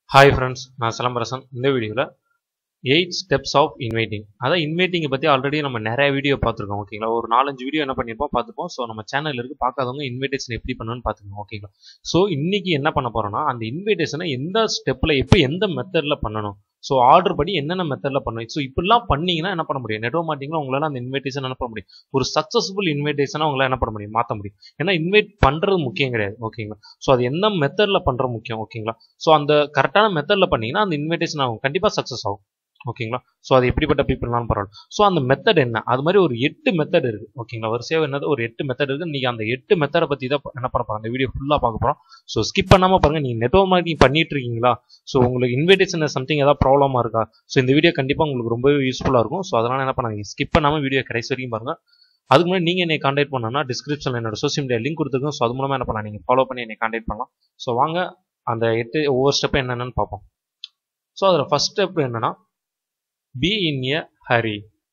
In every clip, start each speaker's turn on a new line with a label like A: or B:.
A: Hi friends நான் சிலம்பரசன் இந்த வீடியோவில் எயிட் ஸ்டெப்ஸ் ஆஃப் இன்வைட்டிங் அதான் இன்வைட்டிங்கை பற்றி ஆல்ரெடி நம்ம நிறைய வீடியோ பார்த்துருக்கோம் ஓகேங்களா ஒரு நாலஞ்சு வீடியோ என்ன பண்ணியிருப்போம் பார்த்துப்போம் ஸோ நம்ம சேனல் இருக்கு பார்க்காதவங்க இன்விடேஷன் எப்படி பண்ணணும்னு பார்த்துக்கோங்க ஓகேங்களா ஸோ இன்னைக்கு என்ன பண்ண போகிறோம்னா அந்த இன்விடேஷனை எந்த ஸ்டெப்பில் எப்போ எந்த மெத்தடில் பண்ணணும் ஸோ ஆர்டர் படி என்னென்ன மெத்தடில் பண்ணணும் ஸோ இப்படிலாம் பண்ணீங்கன்னா என்ன பண்ண முடியும் நெட்வொர்க் மாட்டிங்களா உங்களால் அந்த இன்விடேஷன் என்ன பண்ண முடியும் ஒரு சக்ஸஸ்ஃபுல் இன்விடேஷனாக உங்களால் என்ன பண்ண முடியும் மாற்ற முடியும் ஏன்னா இன்வைட் பண்ணுறது முக்கியம் கிடையாது ஓகேங்களா ஸோ அது என்ன மெத்தடில் பண்ணுற முக்கியம் ஓகேங்களா ஸோ அந்த கரெக்டான மெத்தடில் பண்ணீங்கன்னா அந்த இன்விடேஷன் ஆகும் கண்டிப்பாக சக்ஸஸ் ஆகும் ஓகேங்களா ஸோ அது எப்படிப்பட்ட பீப்புள்னாலும் பரவாயில்ல ஸோ அந்த மெத்தட் என்ன அது மாதிரி ஒரு எட்டு மெத்தட் இருக்கு ஓகேங்களா வரிசையாக என்னது ஒரு எட்டு மெத்தட் இருக்கு நீங்கள் அந்த எட்டு மெத்தடை பற்றி தான் என்ன பண்ண போகிறோம் அந்த வீடியோ ஃபுல்லாக பார்க்க போகிறோம் ஸோ ஸ்கிப் பண்ணாமல் பாருங்கள் நீங்கள் நெட்வொர்க் மார்க்கிங் பண்ணிட்டு இருக்கீங்களா ஸோ உங்களுக்கு இன்விடேஷன் சம்திங் ஏதாவது ப்ராப்ளமாக இருக்கா ஸோ இந்த வீடியோ கண்டிப்பாக உங்களுக்கு ரொம்பவே யூஸ்ஃபுல்லாக இருக்கும் ஸோ அதனால் என்ன பண்ணாங்க ஸ்கிப் பண்ணாமல் வீடியோ கடைசி வரைக்கும் பாருங்கள் அதுக்கு முன்னாடி நீங்கள் என்னை காண்டாக்ட் பண்ணணும்னா டிஸ்கிரிப்ஷனில் என்னோட சோசியல் மீடியா லிங்க் கொடுத்துருக்கோம் ஸோ அது மூலமாக என்ன பண்ணலாம் நீங்கள் ஃபாலோ பண்ணி என்னை காண்டாக்ட் பண்ணலாம் ஸோ வாங்க அந்த எட்டு ஒவ்வொரு ஸ்டெப்பும் என்னென்னு பார்ப்போம் ஸோ அதில் ஃபஸ்ட் ஸ்டெப் என்னன்னா பி இன் எ ஹரி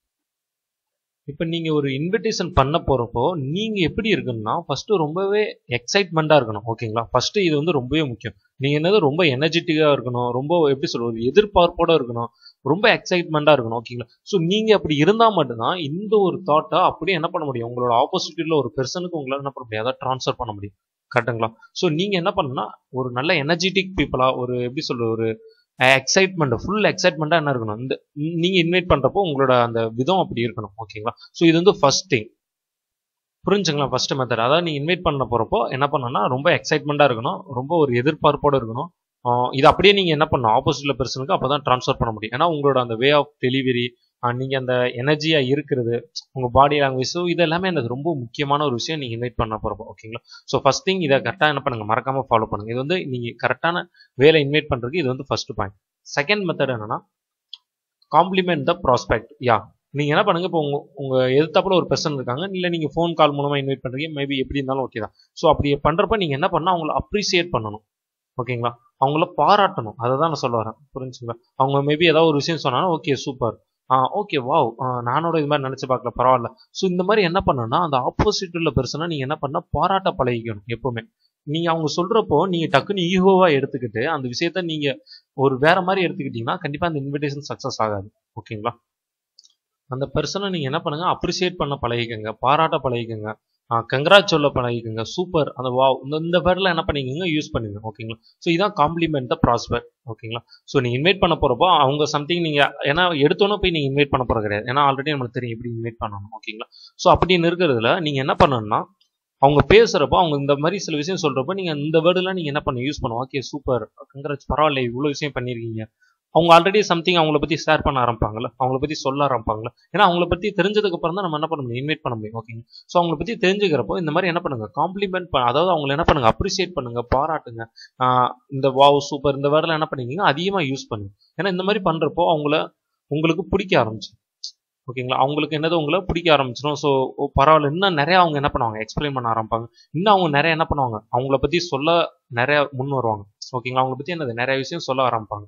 A: இப்போ நீங்கள் ஒரு இன்விடேஷன் பண்ண போகிறப்போ நீங்கள் எப்படி இருக்கணும்னா ஃபஸ்ட்டு ரொம்பவே எக்ஸைட்மெண்ட்டாக இருக்கணும் ஓகேங்களா ஃபஸ்ட்டு இது வந்து ரொம்பவே முக்கியம் நீங்கள் என்னது ரொம்ப எனர்ஜெட்டிக்காக இருக்கணும் ரொம்ப எப்படி சொல்கிறது எதிர்பார்ப்போட இருக்கணும் ரொம்ப எக்ஸைட்மெண்ட்டாக இருக்கணும் ஓகேங்களா ஸோ நீங்கள் அப்படி இருந்தால் மட்டும்தான் இந்த ஒரு தாட்டை அப்படியே என்ன பண்ண முடியும் உங்களோட ஆப்போசிட்டில் ஒரு பெர்சனுக்கு உங்களால் என்ன பண்ண முடியும் அதை ட்ரான்ஸ்ஃபர் பண்ண முடியும் கரெக்டுங்களா ஸோ நீங்கள் என்ன பண்ணணும்னா ஒரு நல்ல எனர்ஜெட்டிக் பீப்புளாக ஒரு எப்படி சொல்கிறது ஒரு எக்ஸைட்மெண்ட் ஃபுல் எக்ஸைட்மெண்ட்டாக என்ன இருக்கணும் இந்த நீங்கள் இன்வைட் பண்ணுறப்போ உங்களோட அந்த விதம் அப்படி இருக்கணும் ஓகேங்களா ஸோ இது வந்து ஃபர்ஸ்ட் திங் புரிஞ்சுங்களா ஃபர்ஸ்ட் மெத்தட் அதாவது நீங்கள் இன்வைட் பண்ண போகிறப்போ என்ன பண்ணணும்னா ரொம்ப எக்ஸைட்மெண்ட்டாக இருக்கணும் ரொம்ப ஒரு எதிர்பார்ப்போடு இருக்கணும் இது அப்படியே நீங்கள் என்ன பண்ணணும் ஆப்போசிட்டில் பர்சனுக்கு அப்போ தான் ட்ரான்ஸ்ஃபர் பண்ண முடியும் ஏன்னா உங்களோட அந்த வே ஆஃப் டெலிவரி நீங்கள் அந்த எனர்ஜியாக இருக்கிறது உங்கள் பாடி லாங்குவேஜ் ஸோ இது எல்லாமே எனக்கு ரொம்ப முக்கியமான ஒரு விஷயம் நீங்கள் இன்வைட் பண்ண போகிறப்போ ஓகேங்களா ஸோ ஃபஸ்ட் திங் இதை கரெக்டாக என்ன பண்ணுங்கள் மறக்காமல் ஃபாலோ பண்ணுங்கள் இது வந்து நீங்கள் கரெக்டான வேலை இன்வைட் பண்ணுறதுக்கு இது வந்து ஃபர்ஸ்ட் பாயிண்ட் செகண்ட் மெத்தட் என்னன்னா காம்ப்ளிமெண்ட் த ப்ராஸ்பெக்ட் யா நீங்கள் என்ன பண்ணுங்கள் இப்போ உங்கள் உங்கள் எதிர்த்தாப்புல ஒரு பர்சன் இருக்காங்க இல்லை நீங்கள் ஃபோன் கால் மூலமாக இன்வைட் பண்ணுறீங்க மேபி எப்படி இருந்தாலும் ஓகே தான் ஸோ அப்படி பண்ணுறப்ப நீங்கள் என்ன பண்ணால் அவங்கள அப்ரிசியேட் பண்ணணும் ஓகேங்களா அவங்கள பாராட்டணும் அதை தான் நான் சொல்ல வரேன் புரிஞ்சுங்களா அவங்க மேபி ஏதாவது ஒரு விஷயம் சொன்னாலும் ஓகே சூப்பர் ஆ ஓகே வாவ் நானோட இது மாதிரி நினச்சி பார்க்கல பரவாயில்ல ஸோ இந்த மாதிரி என்ன பண்ணணும்னா அந்த ஆப்போசிட் உள்ள பெர்சனை நீங்கள் என்ன பண்ணால் பாராட்ட பழகிக்கணும் எப்பவுமே நீங்கள் அவங்க சொல்கிறப்போ நீங்கள் டக்குன்னு ஈகோவாக எடுத்துக்கிட்டு அந்த விஷயத்த நீங்கள் ஒரு வேற மாதிரி எடுத்துக்கிட்டீங்கன்னா கண்டிப்பாக அந்த இன்விடேஷன் சக்ஸஸ் ஆகாது ஓகேங்களா அந்த பர்சனை நீங்கள் என்ன பண்ணுங்க அப்ரிசியேட் பண்ண பழகிக்கங்க பாராட்ட பழகிக்கங்க கங்க்ராட் சொல்ல பழகிக்கங்க சூப்பர் அந்த வா இந்த இந்த பேர்ல என்ன பண்ணிக்கோங்க யூஸ் பண்ணுங்க ஓகேங்களா ஸோ இதான் காம்ப்ளிமெண்ட் த ப்ராஸ்பெக்ட் ஓகேங்களா ஸோ நீங்கள் இன்வைட் பண்ண போகிறப்போ அவங்க சம்திங் நீங்கள் ஏன்னா எடுத்தோன்னே போய் நீங்கள் இன்வைட் பண்ண போகிறது கிடையாது ஏன்னா ஆல்ரெடி நம்மளுக்கு தெரியும் எப்படி இன்வைட் பண்ணணும் ஓகேங்களா ஸோ அப்படின்னு இருக்கிறதுல நீங்கள் என்ன பண்ணணும்னா அவங்க பேசுகிறப்போ அவங்க இந்த மாதிரி சில விஷயம் சொல்கிறப்போ நீங்கள் இந்த வேர்டெலாம் நீங்கள் என்ன பண்ண யூஸ் பண்ணுவோம் ஓகே சூப்பர் கங்க்ராட்ஸ் பரவாயில்ல இவ்வளோ விஷயம் பண்ணியிருக்கீங்க அவங்க ஆல்ரெடி சம்திங் அவங்கள பற்றி ஷேர் பண்ண ஆரம்பிப்பாங்கல்ல அவங்கள பற்றி சொல்ல ஆரம்பிப்பாங்கல்ல ஏன்னா அவங்கள பற்றி தெரிஞ்சதுக்கு அப்புறம் தான் நம்ம என்ன பண்ண முடியும் இன்வைட் பண்ண முடியும் ஓகேங்க ஸோ அவங்கள பற்றி தெரிஞ்சுக்கிறப்போ இந்த மாதிரி என்ன பண்ணுங்க காம்ப்ளிமெண்ட் பண்ண அதாவது அவங்கள என்ன பண்ணுங்க அப்ரிசியேட் பண்ணுங்க பாராட்டுங்க இந்த வாவ் சூப்பர் இந்த வேர்டில் என்ன பண்ணீங்க அதிகமாக யூஸ் பண்ணுங்க ஏன்னா இந்த மாதிரி பண்ணுறப்போ அவங்கள உங்களுக்கு பிடிக்க ஆரம்பிச்சு ஓகேங்களா அவங்களுக்கு என்னது உங்களை பிடிக்க ஆரம்பிச்சிடும் ஸோ பரவாயில்ல இன்னும் நிறைய அவங்க என்ன பண்ணுவாங்க எக்ஸ்பிளைன் பண்ண ஆரம்பிப்பாங்க இன்னும் அவங்க நிறைய என்ன பண்ணுவாங்க அவங்கள பற்றி சொல்ல நிறைய முன் வருவாங்க ஓகேங்களா அவங்கள பற்றி என்னது நிறைய விஷயம் சொல்ல ஆரம்பிப்பாங்க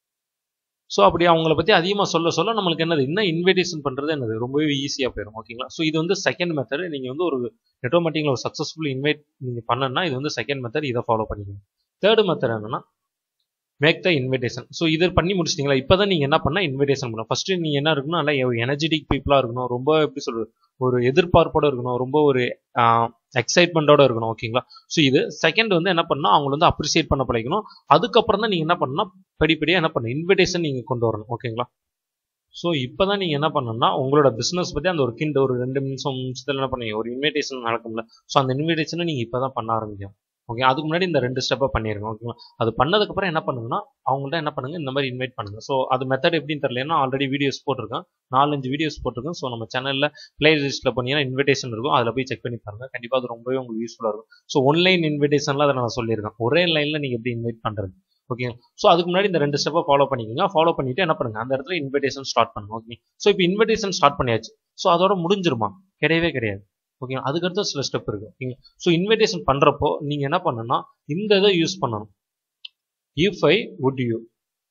A: ஸோ அப்படி அவங்கள பற்றி அதிகமாக சொல்ல சொல்ல நம்மளுக்கு என்னது இன்னும் இன்விடேஷன் பண்ணுறது என்னது ரொம்பவே ஈஸியாக போயிடும் ஓகேங்களா ஸோ இது வந்து செகண்ட் மெத்தட் நீங்கள் வந்து ஒரு நெட்வொர்க் மீட்டிங்கில் ஒரு சக்ஸஸ்ஃபுல் இன்வைட் நீங்கள் பண்ணனா இது வந்து செகண்ட் மெத்தட் இதை ஃபாலோ பண்ணிக்கணும் தேர்ட் மெத்தட் என்னன்னா மேக் த இன்விடேஷன் ஸோ இது பண்ணி முடிச்சிட்டிங்களா இப்போ தான் நீங்கள் என்ன பண்ணால் இன்விடேஷன் பண்ணணும் ஃபஸ்ட்டு நீங்கள் என்ன இருக்கணும் நல்லா எனர்ஜெட்டிக் பீப்புளாக இருக்கணும் ரொம்ப எப்படி சொல்கிறது ஒரு எதிர்பார்ப்போட இருக்கணும் ரொம்ப ஒரு எக்ஸைட்மெண்ட்டோட இருக்கணும் ஓகேங்களா ஸோ இது செகண்ட் வந்து என்ன பண்ணால் அவங்கள வந்து அப்ரிசியேட் பண்ண பழகணும் அதுக்கப்புறம் தான் நீங்கள் என்ன பண்ணால் படிப்படியாக என்ன பண்ணணும் இன்விடேஷன் நீங்கள் கொண்டு வரணும் ஓகேங்களா ஸோ இப்போ தான் நீங்கள் என்ன பண்ணணும்னா உங்களோட பிஸ்னஸ் பற்றி அந்த ஒரு கிண்ட் ஒரு ரெண்டு நிமிஷம் நிமிஷத்தில் என்ன பண்ணுவீங்க ஒரு இன்விடேஷன் நடக்கும்ல ஸோ அந்த இன்விடேஷனை நீங்கள் இப்போ தான் பண்ண ஆரம்பிக்கும் ஓகே அதுக்கு முன்னாடி இந்த ரெண்டு ஸ்டெப்பை பண்ணிருங்க ஓகேங்களா அது பண்ணதுக்கப்புறம் என்ன பண்ணுங்கன்னா அவங்கள்ட்ட என்ன பண்ணுங்க இந்த மாதிரி இன்வைட் பண்ணுங்க ஸோ அது மெத்தட் எப்படின்னு தெரியல ஆல்ரெடி வீடியோஸ் போட்டிருக்கேன் நாலஞ்சு வீடியோஸ் போட்டிருக்கேன் ஸோ நம்ம சேனலில் பிளே லிஸ்ட்டில் போனீங்கன்னா இன்விடேஷன் இருக்கும் அதில் போய் செக் பண்ணி பாருங்க கண்டிப்பாக அது ரொம்பவே உங்களுக்கு யூஸ்ஃபுல்லாக இருக்கும் ஸோ ஒன்லைன் இன்விடேஷன்லாம் அதை நான் சொல்லியிருக்கேன் ஒரே லைனில் நீங்கள் எப்படி இன்வைட் பண்ணுறது ஓகே ஸோ அதுக்கு முன்னாடி இந்த ரெண்டு ஸ்டெப்பை ஃபாலோ பண்ணிக்கோங்க ஃபாலோ பண்ணிட்டு என்ன பண்ணுங்க அந்த இடத்துல இன்விடேஷன் ஸ்டார்ட் பண்ணுங்க ஓகே ஸோ இப்போ இன்விடேஷன் ஸ்டார்ட் பண்ணியாச்சு ஸோ அதோட முடிஞ்சிருமா கிடையவே கிடையாது ஓகே அதுக்கடுத்து சில ஸ்டெப் இருக்கு ஓகேங்க ஸோ இன்விடேஷன் பண்ணுறப்போ நீங்கள் என்ன பண்ணணும்னா இந்த இதை யூஸ் பண்ணணும் இஃப் ஐ வுட் யூ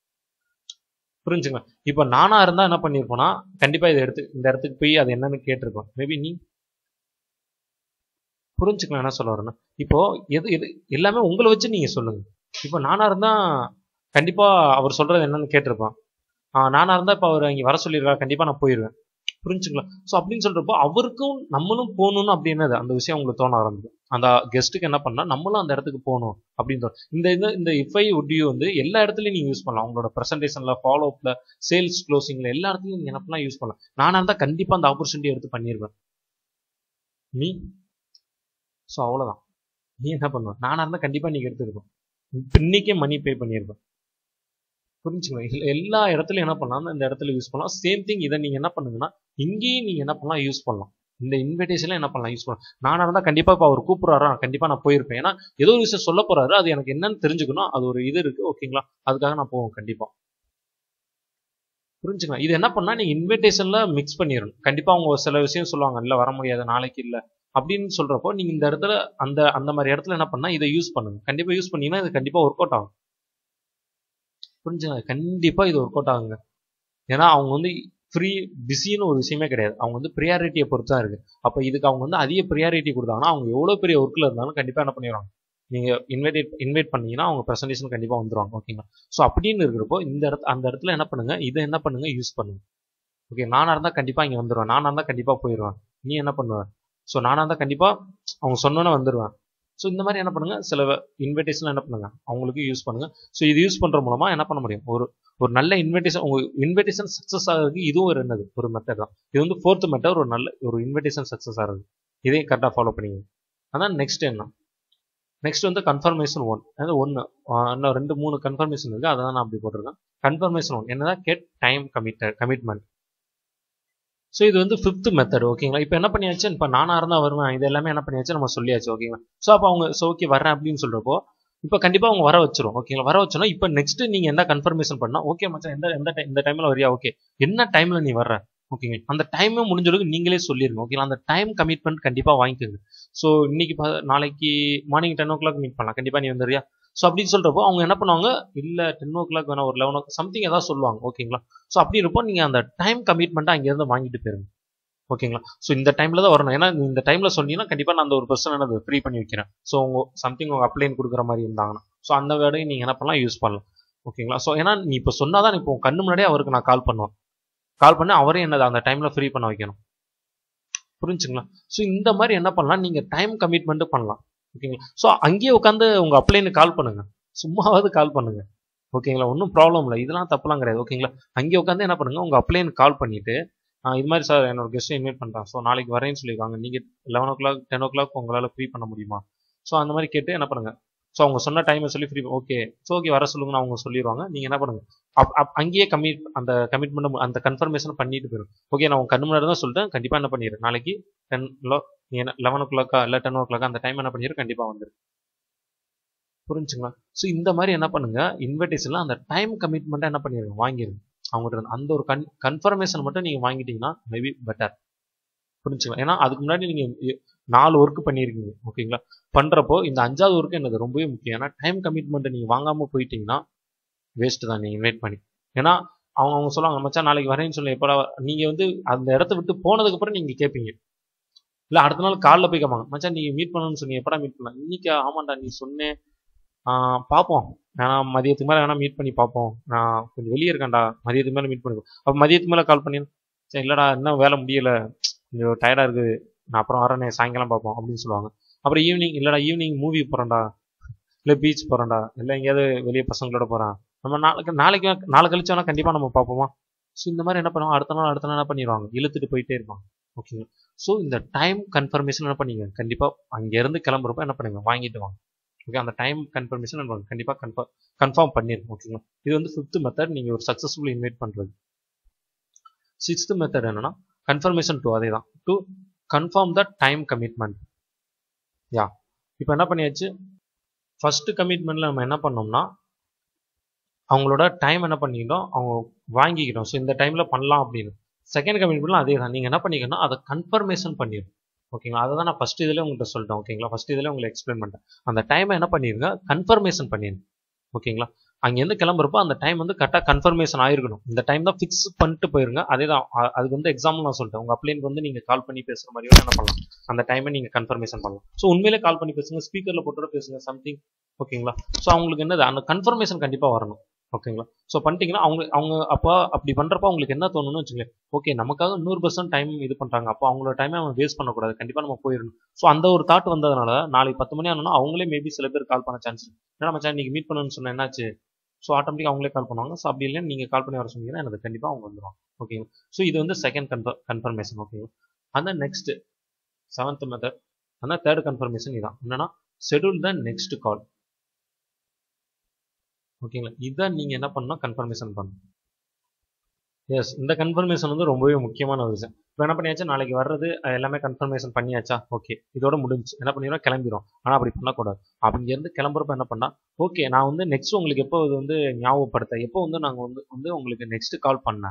A: புரிஞ்சுங்க இப்போ நானா இருந்தா என்ன பண்ணியிருப்போம்னா கண்டிப்பா இதை எடுத்து இந்த இடத்துக்கு போய் அது என்னன்னு கேட்டிருக்கோம் மேபி நீ புரிஞ்சுக்கலாம் என்ன சொல்ல வரேன்னா இப்போ எது எது எல்லாமே உங்களை வச்சு நீங்க சொல்லுங்க இப்போ நானா இருந்தா கண்டிப்பாக அவர் சொல்கிறது என்னன்னு கேட்டிருப்பான் நானாக இருந்தால் இப்போ அவர் இங்கே வர சொல்லியிருக்காரு கண்டிப்பாக நான் போயிடுவேன் புரிஞ்சுங்களா ஸோ அப்படின்னு சொல்கிறப்போ அவருக்கும் நம்மளும் போகணும்னு அப்படின்னது அந்த விஷயம் உங்களுக்கு தோண ஆரம்பிக்கும் அந்த கெஸ்ட்டுக்கு என்ன பண்ணால் நம்மளும் அந்த இடத்துக்கு போகணும் அப்படின்னு தோணும் இந்த இது இந்த இஃப்ஐ ஒட்டியோ வந்து எல்லா இடத்துலையும் நீங்கள் யூஸ் பண்ணலாம் உங்களோட ப்ரெசன்டேஷனில் ஃபாலோ அப்பில் சேல்ஸ் க்ளோசிங்கில் எல்லா இடத்துலையும் நீங்கள் என்ன பண்ணலாம் யூஸ் பண்ணலாம் நானாக இருந்தால் கண்டிப்பாக அந்த ஆப்பர்ச்சுனிட்டி எடுத்து பண்ணிடுவேன் நீ ஸோ அவ்வளோதான் நீ என்ன பண்ணுவ நானாக இருந்தால் கண்டிப்பாக நீங்கள் எடுத்துருக்கோம் இன்னைக்கே மணி பே பண்ணியிருப்பேன் புரிஞ்சுக்கணும் எல்லா இடத்துலையும் என்ன பண்ணலாம் இந்த இடத்துல யூஸ் பண்ணலாம் சேம் திங் இதை நீங்கள் என்ன பண்ணுங்கன்னா இங்கேயும் நீங்கள் என்ன பண்ணலாம் யூஸ் பண்ணலாம் இந்த இன்விடேஷன்ல என்ன பண்ணலாம் யூஸ் பண்ணலாம் நானாக இருந்தால் கண்டிப்பாக இப்போ அவர் கூப்பிட்றாரு நான் கண்டிப்பாக நான் போயிருப்பேன் ஏன்னா ஏதோ ஒரு விஷயம் சொல்ல போறாரு அது எனக்கு என்னன்னு தெரிஞ்சுக்கணும் அது ஒரு இது இருக்கு ஓகேங்களா அதுக்காக நான் போவேன் கண்டிப்பாக புரிஞ்சுக்கலாம் இது என்ன பண்ணா நீங்க இன்விடேஷன்ல மிக்ஸ் பண்ணிடணும் கண்டிப்பா அவங்க சில விஷயம் சொல்லுவாங்க இல்ல வர முடியாது நாளைக்கு இல்ல அப்படின்னு சொல்றப்போ நீங்க இந்த இடத்துல அந்த அந்த மாதிரி இடத்துல என்ன பண்ணா இதை யூஸ் பண்ணுங்க கண்டிப்பா யூஸ் பண்ணீங்கன்னா இது கண்டிப்பா ஒர்க் அவுட் ஆகும் புரிஞ்சுங்க கண்டிப்பா இது ஒர்க் அவுட் ஆகுங்க ஏன்னா அவங்க வந்து ஃப்ரீ பிஸின்னு ஒரு விஷயமே கிடையாது அவங்க வந்து ப்ரியாரிட்டியை பொறுத்து தான் இருக்கு அப்போ இதுக்கு அவங்க வந்து அதிக ப்ரியாரிட்டி கொடுத்தாங்கன்னா அவங்க எவ்வளோ பெரிய ஒர்க்கில் இருந்தாலும் கண்டிப்பாக என்ன பண்ணிடுவாங்க நீங்கள் இன்வைட் இன்வைட் பண்ணீங்கன்னா அவங்க ப்ரெசன்டேஷன் கண்டிப்பாக வந்துருவாங்க ஓகேங்களா ஸோ அப்படின்னு இருக்கிறப்போ இந்த இடத்து அந்த இடத்துல என்ன பண்ணுங்க இதை என்ன பண்ணுங்க யூஸ் பண்ணுங்க ஓகே நானாக இருந்தால் கண்டிப்பாக இங்கே வந்துடுவேன் நானாக இருந்தால் கண்டிப்பாக போயிடுவேன் நீ என்ன பண்ணுவ ஸோ நானாக இருந்தால் கண்டிப்பாக அவங்க சொன்னோன்னே வந்துடுவேன் ஸோ இந்த மாதிரி என்ன பண்ணுங்க சில இன்விடேஷன் என்ன பண்ணுங்க அவங்களுக்கு யூஸ் பண்ணுங்க ஸோ இது யூஸ் பண்ற மூலமா என்ன பண்ண முடியும் ஒரு ஒரு நல்ல இன்விடேஷன் உங்க இன்விடேஷன் சக்ஸஸ் ஆகிறதுக்கு இதுவும் ஒரு என்னது ஒரு மெத்தட் தான் இது வந்து ஃபோர்த் மெத்தட் ஒரு நல்ல ஒரு இன்விடேஷன் சக்ஸஸ் ஆகிறது இதையும் கரெக்டாக ஃபாலோ பண்ணிங்க அதான் நெக்ஸ்ட் என்ன நெக்ஸ்ட் வந்து கன்ஃபர்மேஷன் ஒன் அதாவது ஒன்று இன்னும் ரெண்டு மூணு கன்ஃபர்மேஷன் இருக்குது அதை தான் நான் அப்படி போட்டிருக்கேன் கன்ஃபர்மேஷன் ஒன் என்னதான் get time committed commitment so இது வந்து ஃபிஃப்த் மெத்தட் ஓகேங்களா இப்போ என்ன பண்ணியாச்சு இப்போ நானாக இருந்தால் வருவேன் இது எல்லாமே என்ன பண்ணியாச்சு நம்ம சொல்லியாச்சு ஓகேங்களா ஸோ அப்போ அவங்க ஸோ ஓகே வரேன் அப்படின்னு சொல்கிறப்போ இப்போ கண்டிப்பாக அவங்க வர வச்சிரும் ஓகேங்களா வர வச்சோன்னா இப்போ நெக்ஸ்ட் நீங்கள் என்ன கன்ஃபர்மேஷன் பண்ணால் ஓகே மச்சான் எந்த எந்த time- இந்த டைமில் வரியா ஓகே என்ன டைமில் நீ வர்ற ஓகேங்க அந்த டைமே முடிஞ்சளவுக்கு நீங்களே சொல்லிருங்க ஓகேங்களா அந்த டைம் கமிட்மெண்ட் கண்டிப்பாக வாங்கிக்கோங்க ஸோ இன்னைக்கு பா- நாளைக்கு morning ten o'clock meet பண்ணலாம் கண்டிப்பாக நீ வந்துடுறியா ஸோ அப்படின்னு சொல்கிறப்போ அவங்க என்ன பண்ணுவாங்க இல்லை டென் ஓ கிளாக் வேணா ஒரு லெவன் ஓ சம்திங் ஏதாவது சொல்லுவாங்க ஓகேங்களா ஸோ அப்படி இருப்போ நீங்கள் அந்த டைம் கமிட்மெண்ட்டை அங்கேருந்து வாங்கிட்டு போயிருங்க ஓகேங்களா ஸோ இந்த டைமில் தான் வரணும் ஏன்னா நீ இந்த டைமில் சொன்னீங்கன்னா கண்டிப்பாக நான் அந்த ஒரு பர்சன் என்னது ஃப்ரீ பண்ணி வைக்கிறேன் ஸோ உங்க சம்திங் உங்க அப்ளைன் கொடுக்குற மாதிரி இருந்தாங்கன்னா ஸோ அந்த வேர்டையும் நீங்கள் என்ன பண்ணலாம் யூஸ் பண்ணலாம் ஓகேங்களா ஸோ ஏன்னா நீ இப்போ சொன்னாதான் இப்போ உன் கண்ணு முன்னாடியே அவருக்கு நான் கால் பண்ணுவேன் கால் பண்ணி அவரே என்னது அந்த டைமில் ஃப்ரீ பண்ண வைக்கணும் புரிஞ்சுங்களா ஸோ இந்த மாதிரி என்ன பண்ணலாம் நீங்கள் டைம் கமிட்மெண்ட் பண்ணலாம் ஓகேங்களா ஸோ அங்கேயே உட்காந்து உங்க அப்ளைனு கால் பண்ணுங்க சும்மாவது கால் பண்ணுங்க ஓகேங்களா ஒன்றும் ப்ராப்ளம் இல்லை இதெல்லாம் தப்புலாம் கிடையாது ஓகேங்களா அங்கே உட்காந்து என்ன பண்ணுங்க உங்க அப்ளைன் கால் பண்ணிட்டு ஆ, இது மாதிரி சார் என்னோட கெஸ்ட்டை இன்வைட் பண்ணுறேன் ஸோ நாளைக்கு வரேன்னு சொல்லியிருக்காங்க நீங்கள் eleven o'clock ten o'clock உங்களால் ஃப்ரீ பண்ண முடியுமா ஸோ அந்த மாதிரி கேட்டு என்ன பண்ணுங்க ஸோ அவங்க சொன்ன டைமை சொல்லி ஃப்ரீ ஓகே ஸோ ஓகே வர சொல்லுங்கன்னு அவங்க சொல்லிடுவாங்க நீங்கள் என்ன பண்ணுங்க அப் அப் அங்கேயே கமிட் அந்த கமிட்மெண்ட் அந்த கன்ஃபர்மேஷன் பண்ணிட்டு போயிடும் ஓகே நான் உங்க கண்ணு முன்னாடி தான் சொல்லிட்டேன் கண்டிப்பாக என்ன பண்ணிடுறேன் நாளைக்கு டென் நீ என்ன லெவன் ஓ கிளாக்கா இல்லை டென் ஓ கிளாக்கா அந்த டைம் என்ன பண்ணிடு கண்டிப்பாக வந்துரு புரிஞ்சுங்களா ஸோ இந்த மாதிரி என்ன பண்ணுங்க இன்விடேஷன்ல அந்த டைம் கமிட்மெண்ட்டை என்ன பண்ணிடுங்க வாங்கிருங்க அவங்ககிட்ட இருந்து. அந்த ஒரு கன் கன்ஃபர்மேஷன் மட்டும் நீங்க வாங்கிட்டீங்கன்னா மேபி பெட்டர் புரிஞ்சுக்கலாம் ஏன்னா அதுக்கு முன்னாடி நீங்க எ- நாலு ஒர்க் பண்ணியிருக்கீங்க ஓகேங்களா பண்றப்போ இந்த அஞ்சாவது ஒர்க் என்னது ரொம்பவே முக்கியம் ஏன்னா டைம் கமிட்மெண்ட் நீங்க வாங்காம போயிட்டீங்கன்னா வேஸ்ட் தான் நீங்க இன்வைட் பண்ணி ஏன்னா அவங்க அவங்க சொல்லுவாங்க மச்சான் நாளைக்கு வரேன்னு சொல்லி எப்படா வ-" நீங்க வந்து அந்த இடத்த விட்டு போனதுக்கு அப்புறம் நீங்க கேட்பீங்க இல்ல அடுத்த நாள் காலைல போய் கேட்பாங்க மச்சான் நீங்க மீட் பண்ணணும்னு சொன்னீங்க எப்படா மீட் பண்ணலாம் இன்னைக்கு ஆமாண்டா நீ சொன்னேன் ஆஹ் பார்ப்போம் நான் மதியத்துக்கு மேலே வேணா மீட் பண்ணி பார்ப்போம் நான் கொஞ்சம் வெளியே இருக்கேன்டா மதியத்துக்கு மேலே மீட் பண்ணி அப்போ மதியத்துக்கு மேலே கால் பண்ணி சரி இல்லைடா இன்னும் வேலை முடியல கொஞ்சம் டயர்டாக இருக்குது நான் அப்புறம் வரேனே சாயங்காலம் பார்ப்போம் அப்படின்னு சொல்லுவாங்க அப்புறம் ஈவினிங் இல்லைடா ஈவினிங் மூவி போகிறேன்டா இல்லை பீச் போகிறேன்டா இல்லை எங்கேயாவது வெளியே பசங்களோட போகிறேன் நம்ம நாளைக்கு நாளைக்கு வே- நாளை கழிச்சு வேணா கண்டிப்பாக நம்ம பார்ப்போமா ஸோ இந்த மாதிரி என்ன பண்ணுவாங்க அடுத்த நாள் அடுத்த நாள் என்ன பண்ணிடுவாங்க இழுத்துட்டு போயிட்டே இருப்பாங்க ஓகேங்களா ஸோ இந்த டைம் கன்ஃபர்மேஷன் என்ன பண்ணீங்க கண்டிப்பாக அங்கேருந்து கிளம்புறப்ப என்ன பண்ணுங்க வாங்கிட்டு வாங்க ஓகே அந்த டைம் கன்ஃபர்மேஷன் நம்ம கண்டிப்பாக கன்ஃபார்ம் கன்ஃபார்ம் பண்ணிருக்கோம் ஓகேங்களா இது வந்து ஃபிஃப்த் மெத்தட் நீங்கள் ஒரு சக்ஸஸ்ஃபுல் இன்வைட் பண்ணுறது சிக்ஸ்த் மெத்தட் என்னன்னா கன்ஃபர்மேஷன் டூ அதே தான் to confirm the time commitment yeah இப்போ என்ன பண்ணியாச்சு ஃபர்ஸ்ட் கமிட்மெண்ட்ல நம்ம என்ன பண்ணோம்னா அவங்களோட டைம் என்ன பண்ணிக்கிட்டோம் அவங்க வாங்கிக்கிட்டோம் ஸோ இந்த டைம்ல பண்ணலாம் அப்படின்னு செகண்ட் கமிட்மெண்ட்ல அதே தான் நீங்கள் என்ன பண்ணிக்கணும் அதை கன்ஃபர்மேஷன் பண்ணிடும் ஓகேங்களா அதை தான் நான் ஃபர்ஸ்ட் இதில் உங்கள்கிட்ட சொல்லிட்டேன் ஓகேங்களா ஃபர்ஸ்ட் இதில் உங்களுக்கு எக்ஸ்பிளைன் பண்ணிட்டேன் அந்த டைமை என்ன பண்ணிருங்க கன்ஃபர்மேஷன் பண்ணிடுங்க ஓகேங்களா அங்கேருந்து கிளம்புறப்போ அந்த டைம் வந்து கரெக்டாக கன்ஃபர்மேஷன் ஆயிருக்கணும் இந்த டைம் தான் ஃபிக்ஸ் பண்ணிட்டு போயிருங்க அதே தான் அ- அதுக்கு வந்து எக்ஸாம்பிள் நான் சொல்லிட்டேன் உங்கள் அப்ளைனுக்கு வந்து நீங்கள் கால் பண்ணி பேசுகிற மாதிரி வேணா என்ன பண்ணலாம் அந்த டைமை நீங்கள் கன்ஃபர்மேஷன் பண்ணலாம் ஸோ உண்மையிலே கால் பண்ணி பேசுங்க ஸ்பீக்கரில் போட்டு பேசுங்க சம்திங் ஓகேங்களா ஸோ அவங்களுக்கு என்னது அந்த கன்ஃபர்மேஷன் கண்டிப்பாக வரணும் ஓகேங்களா ஸோ பண்ணிட்டீங்கன்னா அவங்க அவங்க அப்போ அப்படி பண்ணுறப்ப அவங்களுக்கு என்ன தோணுன்னு வச்சுக்கோங்களேன் ஓகே நமக்காக நூறு பர்சன்ட் டைம் இது பண்ணுறாங்க அப்போ அவங்களோட டைமை அவங்க வேஸ்ட் பண்ணக்கூடாது கண்டிப்பாக நம்ம போயிடணும் ஸோ அந்த ஒரு தாட் வந்ததுனால நாளைக்கு பத்து மணி ஆனோன்னா அவங்களே மேபி சில பேர் கால் பண்ண சான்ஸ் ஏன்னா மச்சான் நீங்கள் மீட் பண்ணணும்னு சொன்ன என்னாச்சு ஸோ ஆட்டோமேட்டிக்காக அவங்களே கால் பண்ணுவாங்க ஸோ அப்படி இல்லைன்னு நீங்கள் கால் பண்ணி வர சொன்னீங்கன்னா எனக்கு கண்டிப்பாக அவங்க வந்துடுவாங்க ஓகேங்களா ஸோ இது வந்து செகண்ட் கன்ஃபர் கன்ஃபர்மேஷன் ஓகேங்களா அந்த நெக்ஸ்ட் செவன்த் மெத்தட் அந்த தேர்ட் கன்ஃபர்மேஷன் இதான் என்னன்னா ஷெடியூல் த நெக்ஸ்ட் கால் ஓகேங்களா இதை நீங்கள் என்ன பண்ணணும் கன்ஃபர்மேஷன் பண்ணணும் எஸ் இந்த கன்ஃபர்மேஷன் வந்து ரொம்பவே முக்கியமான ஒரு விஷயம் இப்போ என்ன பண்ணியாச்சா நாளைக்கு வர்றது அஹ் எல்லாமே கன்ஃபர்மேஷன் பண்ணியாச்சா ஓகே இதோட முடிஞ்சு என்ன பண்ணிடுறோம் கிளம்பிடும் ஆனால் அப்படி பண்ணக்கூடாது அப்படிங்கிறது கிளம்புறப்ப என்ன பண்ணா ஓகே நான் வந்து நெக்ஸ்ட் உங்களுக்கு எப்போ இது வந்து ஞாபகப்படுத்த எப்போ வந்து நாங்கள் வந்து வந்து உங்களுக்கு நெக்ஸ்ட் கால் பண்ணேன்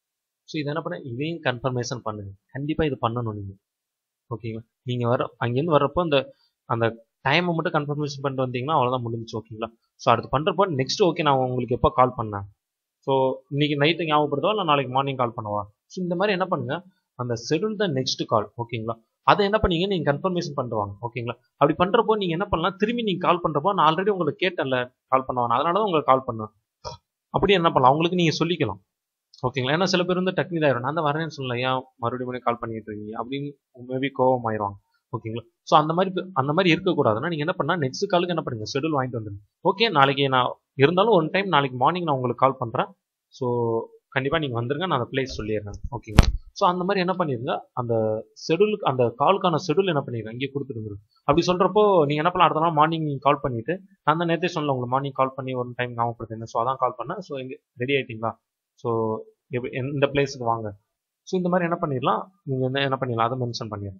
A: ஸோ இதை என்ன பண்ண இதையும் கன்ஃபர்மேஷன் பண்ணுங்க கண்டிப்பாக இது பண்ணணும் நீங்கள் ஓகேங்களா நீங்கள் வர அங்கேருந்து வர்றப்போ அந்த அந்த டைமை மட்டும் கன்ஃபர்மேஷன் பண்ணிட்டு வந்தீங்கன்னா அவ்வளோதான் முடிஞ்சுச்சு ஓகேங்களா ஸோ அடுத்து பண்ணுறப்போ நெக்ஸ்ட் ஓகே நான் உங்களுக்கு எப்போ கால் பண்ணேன் ஸோ இன்னைக்கு நைட்டு ஞாபகப்படுத்தவா இல்லை நாளைக்கு மார்னிங் கால் பண்ணவா ஸோ இந்த மாதிரி என்ன பண்ணுங்க அந்த ஷெடியூல் த நெக்ஸ்ட் கால் ஓகேங்களா அதை என்ன பண்ணீங்க நீங்கள் கன்ஃபர்மேஷன் பண்ணுவாங்க ஓகேங்களா அப்படி பண்ணுறப்போ நீங்கள் என்ன பண்ணலாம் திரும்பி நீங்கள் கால் பண்ணுறப்போ நான் ஆல்ரெடி உங்களுக்கு கேட்டேன்ல கால் பண்ணுவாங்க அதனால தான் உங்களுக்கு கால் பண்ணேன் அப்படி என்ன பண்ணலாம் அவங்களுக்கு நீங்கள் சொல்லிக்கலாம் ஓகேங்களா ஏன்னா சில பேர் வந்து டக்குனு இதாயிரும் நான் தான் வரேன்னு சொல்லல ஏன் மறுபடியும் மறுபடியும் கால் பண்ணிட்டு இருக்கீங்க அப்படின்னு மேபி கோவம் ஆயிரும் ஓகேங்களா ஸோ அந்த மாதிரி பே- அந்த மாதிரி இருக்கக்கூடாதுன்னா நீங்கள் என்ன பண்ணால் நெக்ஸ்ட் காலுக்கு என்ன பண்ணுங்க ஷெடியூல் வாங்கிட்டு வந்துருங்க ஓகே நாளைக்கு நான் இருந்தாலும் ஒன் டைம் நாளைக்கு மார்னிங் நான் உங்களுக்கு கால் பண்ணுறேன் ஸோ கண்டிப்பாக நீங்கள் வந்துருங்க நான் அந்த பிளேஸ் சொல்லிடுறேன் ஓகேங்களா ஸோ அந்த மாதிரி என்ன பண்ணிருங்க அந்த ஷெடியூலுக்கு அந்த காலுக்கான ஷெடியூல் என்ன பண்ணிருங்க அங்கேயே கொடுத்துருங்க அப்படி சொல்கிறப்போ நீங்கள் என்ன பண்ணலாம் அடுத்த நாள் மார்னிங் நீங்கள் கால் பண்ணிவிட்டு நான் தான் நேற்றே சொன்னல உங்களுக்கு மார்னிங் கால் பண்ணி ஒரு டைம் ஞாபகப்படுத்துங்க ஸோ அதான் கால் பண்ணேன் ஸோ எங்கே ரெடி ஆயிட்டீங்களா ஸோ எப்படி எந்த பிளேஸுக்கு வாங்க ஸோ இந்த மாதிரி என்ன பண்ணிடலாம் நீங்கள் என்ன என்ன பண்ணிடலாம் அதை மென்ஷன் பண்ணிடலாம்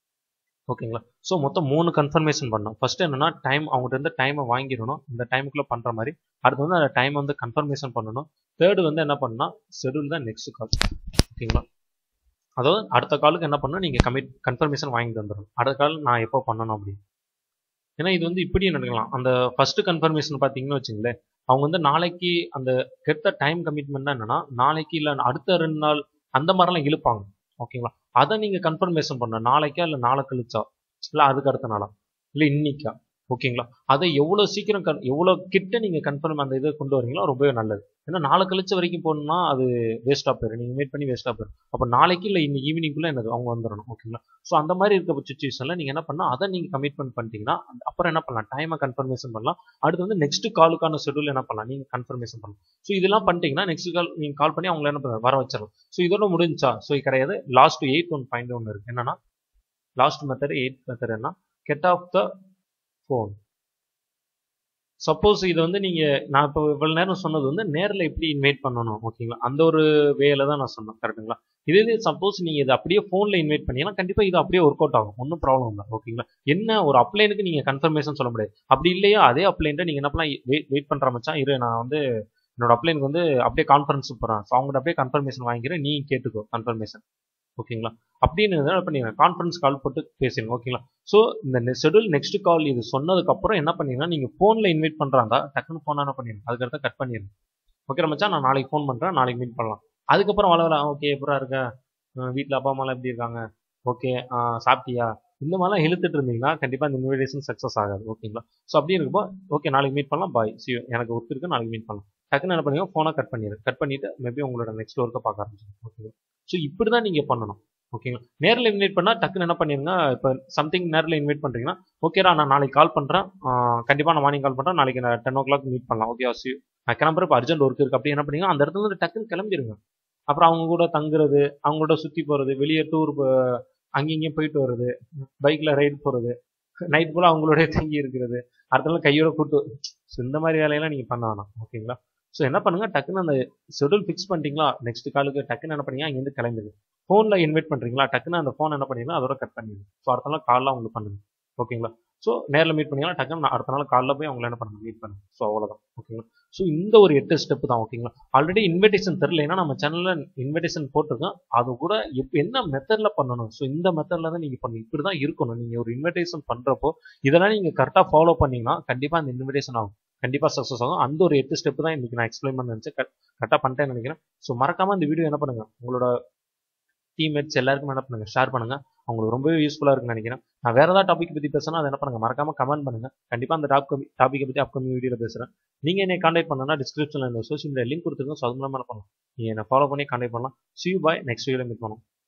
A: ஓகேங்களா ஸோ மொத்தம் மூணு கன்ஃபர்மேஷன் பண்ணோம் ஃபர்ஸ்ட் என்னன்னா டைம் அவங்ககிட்ட இருந்து டைமை வாங்கிடணும் இந்த டைமுக்குள்ள பண்ணுற மாதிரி அடுத்து வந்து அந்த டைம் வந்து கன்ஃபர்மேஷன் பண்ணணும் தேர்டு வந்து என்ன பண்ணா ஷெடியூல் தான் நெக்ஸ்ட் கால் ஓகேங்களா அதாவது அடுத்த காலுக்கு என்ன பண்ணணும் நீங்கள் கமிட் கன்ஃபர்மேஷன் வாங்கிட்டு வந்துடணும் அடுத்த கால் நான் எப்போ பண்ணணும் அப்படின்னு ஏன்னா இது வந்து இப்படியும் நடக்கலாம் அந்த ஃபர்ஸ்ட் கன்ஃபர்மேஷன் பார்த்தீங்கன்னு வச்சுங்களேன் அவங்க வந்து நாளைக்கு அந்த கெட்ட டைம் கமிட்மெண்ட் என்னன்னா நாளைக்கு இல்லை அடுத்த ரெண்டு நாள் அந்த மாதிரிலாம் இழுப்பாங்க ஓகேங்களா அதை நீங்கள் கன்ஃபர்மேஷன் பண்ண நாளைக்கா இல்லை நாளை கழிச்சா இல்லை அதுக்கு அடுத்த நாளா இல்லை இன்னைக்கா ஓகேங்களா அதை எவ்வளோ சீக்கிரம் கன் எவ்வளோ கிட்ட நீங்கள் கன்ஃபார்ம் அந்த இதை கொண்டு வரீங்களோ ரொம்பவே நல்லது ஏன்னா நாளை கழிச்ச வரைக்கும் போகணும்னா அது வேஸ்ட்டாக போயிடும் நீங்கள் மீட் பண்ணி வேஸ்ட்டாக போயிடும் அப்போ நாளைக்கு இல்லை இன்னைக்கு ஈவினிங்குள்ளே எனக்கு அவங்க வந்துடணும் ஓகேங்களா ஸோ அந்த மாதிரி இருக்க சுச்சுவேஷனில் நீங்கள் என்ன பண்ணால் அதை நீங்கள் கமிட்மெண்ட் பண்ணிட்டீங்கன்னா அந்த- அப்புறம் என்ன பண்ணலாம் டைமை கன்ஃபர்மேஷன் பண்ணலாம் அடுத்து வந்து நெக்ஸ்ட் காலுக்கான ஷெடியூல் என்ன பண்ணலாம் நீங்கள் கன்ஃபர்மேஷன் பண்ணலாம் ஸோ இதெல்லாம் பண்ணிட்டீங்கன்னா நெக்ஸ்ட் கால் நீங்கள் கால் பண்ணி அவங்கள என்ன பண்ண வர வச்சிடலாம் ஸோ இதோட முடிஞ்சா ஸோ இது கிடையாது லாஸ்ட் எயிட் ஒன் பாயிண்ட் ஒன்று இருக்கு என்னன்னா லாஸ்ட் மெத்தட் எயிட் மெத்தட் என்ன get off the phone suppose இது வந்து நீங்க நான் இப்போ இவ்வளவு நேரம் சொன்னது வந்து நேர்ல எப்படி இன்வைட் பண்ணணும் ஓகேங்களா அந்த ஒரு வேல தான் நான் சொன்னேன் கரெக்ட்டுங்களா இதே சப்போஸ் நீங்க இது அப்படியே ஃபோன்ல இன்வைட் பண்ணீங்கன்னா கண்டிப்பா இது அப்படியே ஒர்க் அவுட் ஆகும் ஒன்றும் ப்ராப்ளம் இல்லை ஓகேங்களா என்ன ஒரு அப்ளைனுக்கு நீங்க கன்ஃபர்மேஷன் சொல்ல முடியாது அப்படி இல்லையா அதே அப்ளைன்ட்ட நீங்க என்ன பண்ணலாம் வெயிட் வெயிட் பண்ற மச்சான் இரு நான் வந்து என்னோட அப்ளைனுக்கு வந்து அப்படியே கான்ஃபரன்ஸ் போறேன் ஸோ அவங்கள்ட்ட அப்படியே கன்ஃபர்மேஷன் வாங்கிக்கிறேன் நீ கேட்டுக்கோ கன்ஃபர்மேஷன் ஓகேங்களா அப்படின்னு என்ன பண்ணீங்க கான்ஃபரன்ஸ் கால் போட்டு பேசுங்க ஓகேங்களா ஸோ இந்த ஷெடியூல் நெக்ஸ்ட் கால் இது சொன்னதுக்கு அப்புறம் என்ன பண்ணீங்கன்னா நீங்க போன்ல இன்வைட் பண்றாங்க டக்குன்னு போன் என்ன பண்ணிடுங்க அதுக்கடுத்து கட் பண்ணிடுங்க ஓகே மச்சான் நான் நாளைக்கு ஃபோன் பண்றேன் நாளைக்கு மீட் பண்ணலாம் அதுக்கப்புறம் வளர ஓகே எப்படா இருக்க அஹ் வீட்ல அப்பா அம்மாலாம் எப்படி இருக்காங்க ஓகே சாப்பிட்டியா இந்த மாதிரிலாம் இழுத்துட்டு இருந்தீங்கன்னா கண்டிப்பா இந்த இன்விடேஷன் சக்ஸஸ் ஆகாது ஓகேங்களா ஸோ அப்படி இருக்கப்போ ஓகே நாளைக்கு மீட் பண்ணலாம் பாய் சி எனக்கு ஒர்க் இருக்கு நாளைக்கு மீட் பண்ணலாம் டக்குன்னு என்ன பண்ணுங்க ஃபோனை கட் பண்ணிடு கட் பண்ணிட்டு மேபி உங்களோட நெக்ஸ்ட் ஒர்க்கை பார்க்க ஆரம்பிச்சிடும் ஓகேங்களா ஸோ இப்படி தான் நீங்கள் பண்ணணும் ஓகேங்களா நேரில் இன்வைட் பண்ணால் டக்குன்னு என்ன பண்ணிருங்க இப்போ சம்திங் நேரில் இன்வைட் பண்ணுறீங்கன்னா ஓகேடா நான் நாளைக்கு கால் பண்ணுறேன் கண்டிப்பாக நான் மார்னிங் கால் பண்ணுறேன் நாளைக்கு நான் டென் ஓ கிளாக் மீட் பண்ணலாம் ஓகே சி நான் கிளம்புற இப்போ அர்ஜென்ட் ஒர்க் இருக்குது அப்படி என்ன பண்ணீங்க அந்த இடத்துல இருந்து டக்குன்னு கிளம்பிடுங்க அப்புறம் அவங்க கூட தங்குறது அவங்களோட சுற்றி போகிறது வெளியே டூர் அங்கேயும் இங்கேயும் போயிட்டு வர்றது பைக்கில் ரைடு போகிறது நைட் போல் அவங்களோட தங்கி இருக்கிறது அடுத்த நாள் கையோட கூட்டு ஸோ இந்த மாதிரி வேலையெல்லாம் நீங்கள் பண்ண வேணாம் ஓகேங்களா ஸோ என்ன பண்ணுங்க டக்குன்னு அந்த ஷெடியூல் ஃபிக்ஸ் பண்ணிட்டீங்களா நெக்ஸ்ட் காலுக்கு டக்குன்னு என்ன பண்ணீங்க அங்கேருந்து கிளம்பிடுங்க ஃபோனில் இன்வைட் பண்ணுறீங்களா டக்குன்னு அந்த ஃபோன் என்ன பண்ணீங்கன்னா அதோட கட் பண்ணிடுங்க ஸோ அடுத்த நாள் காலைல அவங்களுக்கு பண்ணுங்க ஓகேங்களா ஸோ நேரில் மீட் பண்ணீங்கன்னா டக்குன்னு நான் அடுத்த நாள் காலைல போய் அவங்கள என்ன பண்ணுங்க மீட் பண்ணுங்க ஸோ அவ்வளோதான் ஓகேங்களா ஸோ இந்த ஒரு எட்டு ஸ்டெப் தான் ஓகேங்களா ஆல்ரெடி இன்விடேஷன் தெரிலனா நம்ம சேனலில் இன்விடேஷன் போட்டிருக்கோம் அது கூட எப்போ என்ன மெத்தடில் பண்ணணும் ஸோ இந்த மெத்தடில் தான் நீங்கள் பண்ணணும் இப்படி தான் இருக்கணும் நீங்கள் ஒரு இன்விடேஷன் பண்ணுறப்போ இதெல்லாம் நீங்கள் கரெக்டாக ஃபாலோ பண்ணீங்கன்னா கண்டிப்பாக அந்த இன்விடேஷன் ஆகும் கண்டிப்பாக சக்ஸஸ் ஆகும் அந்த ஒரு எட்டு ஸ்டெப் தான் இன்னைக்கு நான் எக்ஸ்பிளைன் பண்ண நினச்சேன் கரெக்டாக பண்ணிட்டேன்னு நினைக்கிறேன் ஸோ மறக்காம இந்த வீடியோ என்ன பண்ணுங்க உங்களோட டீம்மேட்ஸ் எல்லாருக்கும் என்ன பண்ணுங்க ஷேர் பண்ணுங்க அவங்களுக்கு ரொம்பவே யூஸ்ஃபுல்லாக இருக்குன்னு நினைக்கிறேன் நான் வேறு ஏதாவது டாபிக் பற்றி பேசினா அதை என்ன பண்ணுங்கள் மறக்காமல் கமெண்ட் பண்ணுங்கள் கண்டிப்பாக அந்த டாபிக் டாப்பிக்கை பற்றி அப்கமிங் வீடியோவில் பேசுகிறேன் நீங்கள் என்னை காண்டாக்ட் பண்ணனா டிஸ்கிரிப்ஷனில் இந்த சோஷியல் மீடியா லிங்க் கொடுத்துருக்கோம் ஸோ அது மூலமாக என்ன பண்ணலாம் நீங்கள் என்னை ஃபாலோ பண்ணி காண்டாக்ட் பண்ணலாம் சி யூ பாய் நெக்ஸ்ட் வீடியோவில் மீட் பண்ணலாம்